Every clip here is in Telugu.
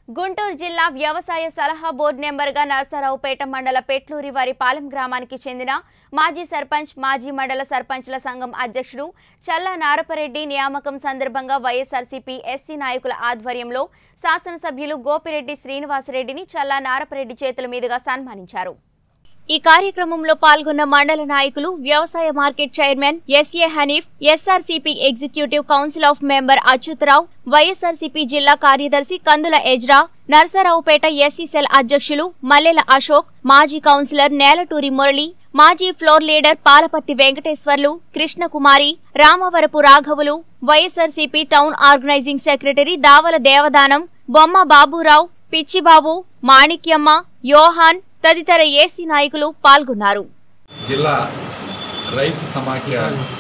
గుంటూరు జిల్లా వ్యవసాయ సలహా బోర్డు నెంబర్గా నరసరావుపేట మండల పెట్లూరి వారి పాలెం గ్రామానికి చెందిన మాజీ సర్పంచ్ మాజీ మండల సర్పంచ్ల సంఘం అధ్యక్షుడు చల్లా నారపరెడ్డి నియామకం సందర్భంగా వైఎస్ఆర్సీపీ ఎస్సీ నాయకుల ఆధ్వర్యంలో శాసనసభ్యులు గోపిరెడ్డి శ్రీనివాసరెడ్డిని చల్లా నారపరెడ్డి చేతుల మీదుగా సన్మానించారు ఈ కార్యక్రమంలో పాల్గొన్న మండల నాయకులు వ్యవసాయ market chairman S A Hanif SRCP executive council of member Achyutarao YSRCP జిల్లా కార్యదర్శి కందుల ఎజ్రా నర్సరావుపేట ఎస్సీ సెల్ అధ్యక్షులు మల్లెల అశోక్ మాజీ కౌన్సిలర్ నేలటూరి మురళి మాజీ ఫ్లోర్ లీడర్ పాలపత్తి వెంకటేశ్వర్లు కృష్ణకుమారి రామవరపు రాఘవులు YSRCP town organising secretary Davala Devadanam Bomma Baburao పిచ్చిబాబు Manikyamma యోహాన్ తదితర ఏసీ నాయకులు పాల్గొన్నారు జిల్లా రైతు సమాఖ్య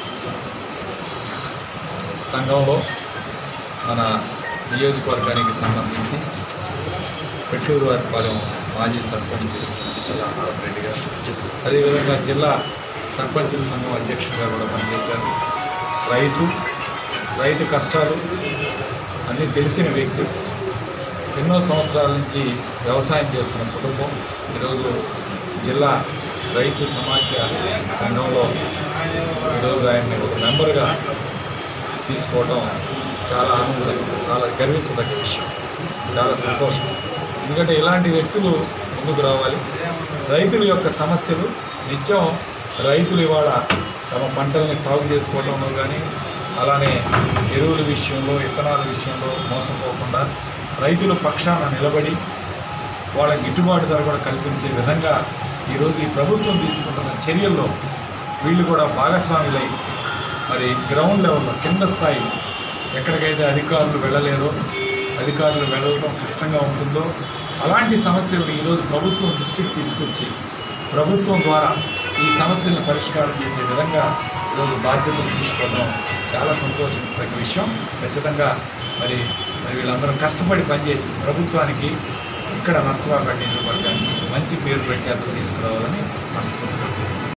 సంఘంలో మన నియోజకవర్గానికి సంబంధించి పెట్టూరు వారిపాలెం మాజీ సర్పంచ్ రెడ్డి గారు అదేవిధంగా జిల్లా సర్పంచుల సంఘం అధ్యక్షుడిగా కూడా పనిచేశారు రైతు రైతు కష్టాలు అన్నీ తెలిసిన వ్యక్తి ఎన్నో సంవత్సరాల నుంచి వ్యవసాయం చేస్తున్న కుటుంబం ఈరోజు జిల్లా రైతు సమాఖ్య సంఘంలో ఈరోజు ఆయన్ని ఒక మెంబర్గా తీసుకోవడం చాలా ఆనందం చాలా గర్వించదగ్గ విషయం చాలా సంతోషం ఎందుకంటే ఇలాంటి వ్యక్తులు ముందుకు రావాలి రైతుల యొక్క సమస్యలు నిత్యం రైతులు ఇవాళ తమ పంటల్ని సాగు చేసుకోవడంలో కానీ అలానే ఎరువుల విషయంలో విత్తనాల విషయంలో మోసపోకుండా రైతుల పక్షాన నిలబడి వాళ్ళ గిట్టుబాటు ధర కూడా కల్పించే విధంగా ఈరోజు ఈ ప్రభుత్వం తీసుకుంటున్న చర్యల్లో వీళ్ళు కూడా భాగస్వాములై మరి గ్రౌండ్ లెవెల్లో కింద స్థాయి ఎక్కడికైతే అధికారులు వెళ్ళలేరో అధికారులు వెళ్ళడం కష్టంగా ఉంటుందో అలాంటి సమస్యలను ఈరోజు ప్రభుత్వం దృష్టికి తీసుకొచ్చి ప్రభుత్వం ద్వారా ఈ సమస్యలను పరిష్కారం చేసే విధంగా ఈరోజు బాధ్యతలు తీసుకోవడం చాలా సంతోషించదగ్గ విషయం ఖచ్చితంగా మరి మరి వీళ్ళందరూ కష్టపడి పనిచేసి ప్రభుత్వానికి ఇక్కడ నర్సరావుపేట నియోజకవర్గానికి మంచి పేరు ప్రఖ్యాతులు తీసుకురావాలని మనస్ఫూర్తిగా కోరుకుంటున్నాను.